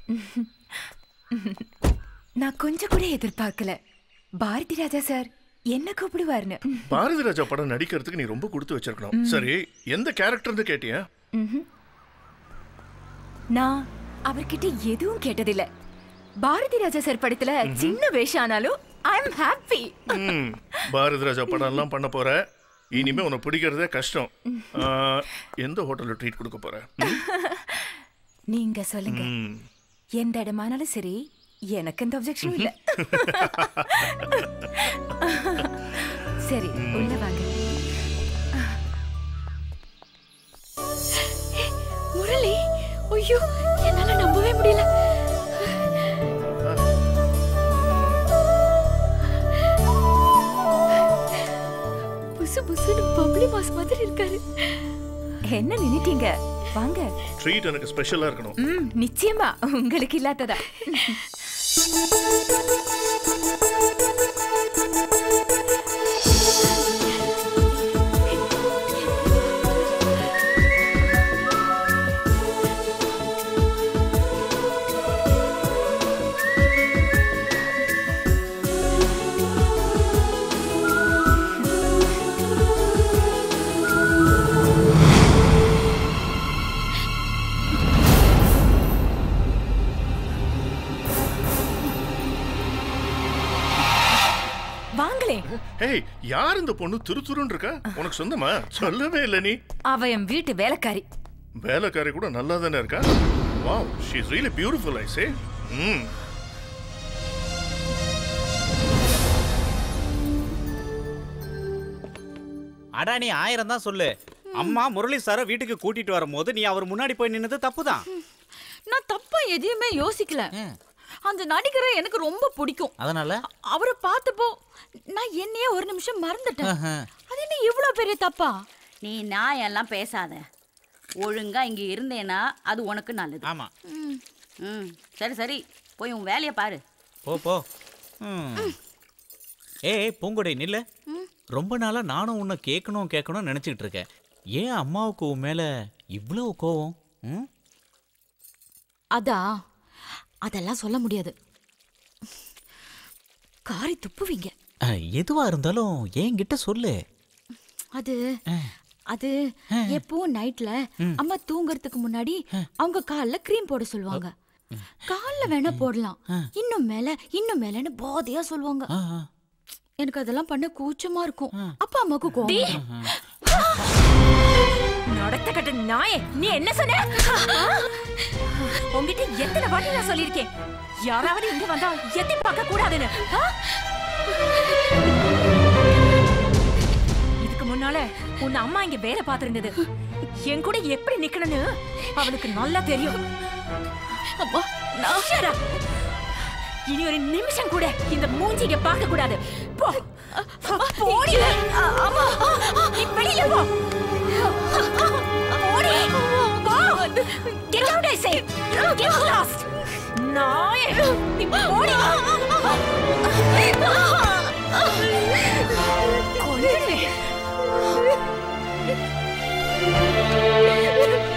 நான் கொஞ்சம் கூட எதிர்பார்க்கல பாரதி ராஜா சார் என்ன கூப்பிடுவாருன்னு பாரதி ராஜா படம் நடிக்கிறதுக்கு நீ ரொம்ப கொடுத்து வச்சிருக்கணும் சரி எந்த கேரக்டர்னு கேட்டியா நான் அவர்கிட்ட எதுவும் கேட்டதில்ல பாரதி ராஜா சார் படத்துல சின்ன வேஷம் ஆனாலும் ஐ அம் ஹாப்பி ம், பாரதி ராஜா படம் எல்லாம் பண்ண போற இனிமே உனக்கு பிடிக்கிறதே கஷ்டம் ஆ, எந்த ஹோட்டல்ல ட்ரீட் கொடுக்க போற ம்? நீங்க சொல்லுங்க ம். எந்த இடமானாலும் சரி எனக்கு எந்த அப்செக்ஷனும் இல்ல சரி உள்ள வாங்க முரளி ஐயோ என்னால நம்பவே முடியல புசு புசுன்னு பப்ளி மாஸ் மாதிரி இருக்காரு என்ன நின்னுட்டீங்க வாங்க ட்ரீட் எனக்கு ஸ்பெஷலா இருக்கணும் ம் நிச்சயமா உங்களுக்கு இல்லாததா வாங்களே ஏய் யார் இந்த பொண்ணு துரு துருன்னு இருக்கா உனக்கு சொந்தமா சொல்லவே இல்லை நீ அவ என் வீட்டு வேலைக்காரி வேலைக்காரி கூட நல்லா தானே இருக்கா wow she is really beautiful I say hmm அடா நீ ஆயிரம் தான் சொல்லு அம்மா முரளி சாரை வீட்டுக்கு கூட்டிட்டு வரும்போது நீ அவர் முன்னாடி போய் நின்னது தப்புதான் நான் தப்பா எதையுமே யோசிக்கல அந்த நடிகரை எனக்கு ரொம்ப பிடிக்கும் அதனால அவரை பார்த்தப்போ நான் என்னையே ஒரு நிமிஷம் மறந்துட்டேன் ஆஹா. அது என்ன இவ்வளவு பெரிய தப்பா நீ நான் எல்லாம் பேசாத ஒழுங்கா இங்க இருந்தேனா அது உனக்கு நல்லது ஆமா ம். ம் சரி சரி போய் உன் வேலையை பாரு போ போ ம். ஏய் பூங்கொடை நில்லு ரொம்ப நாளா நானும் உன்னை கேட்கணும் கேட்கணும்னு நினைச்சிட்டு இருக்கேன் ஏன் அம்மாவுக்கு உன் மேல இவ்வளவு கோவம் ம்? அதா அதெல்லாம் சொல்ல முடியாது காரி துப்புவீங்க அஹ், எதுவா இருந்தாலும் என்கிட்ட சொல்லு அது அது எப்பவும் நைட்ல அம்மா தூங்குறதுக்கு முன்னாடி அவங்க கால்ல க்ரீம் போட சொல்லுவாங்க கால்ல வேணா போடலாம் இன்னும் மேல இன்னும் மேலன்னு போதையா சொல்லுவாங்க ஆ, ஆ. எனக்கு அதெல்லாம் பண்ண கூச்சமா இருக்கும் அப்பா அம்மாக்கு கோவம் நடத்த கட்ட நாயே நீ என்ன சொன்ன உங்ககிட்ட எத்தனை வாட்டி நான் சொல்லியிருக்கேன் யாராவது இங்க வந்தா எத்தி பார்க்க கூடாதுன்னு ஆ? இதுக்கு முன்னால உன் அம்மா இங்க வேலை பார்த்திருந்தது என் கூட எப்படி நிக்கணும்னு அவளுக்கு நல்லா தெரியும் அம்மா Shut up. இனி ஒரு நிமிஷம் கூட இந்த மூஞ்சிக பார்க்க கூடாது போ போடி அம்மா நீ வெளியில போ போடி போ get out I say get lost நாயே நீ போடி கொன்னுடுவேன்.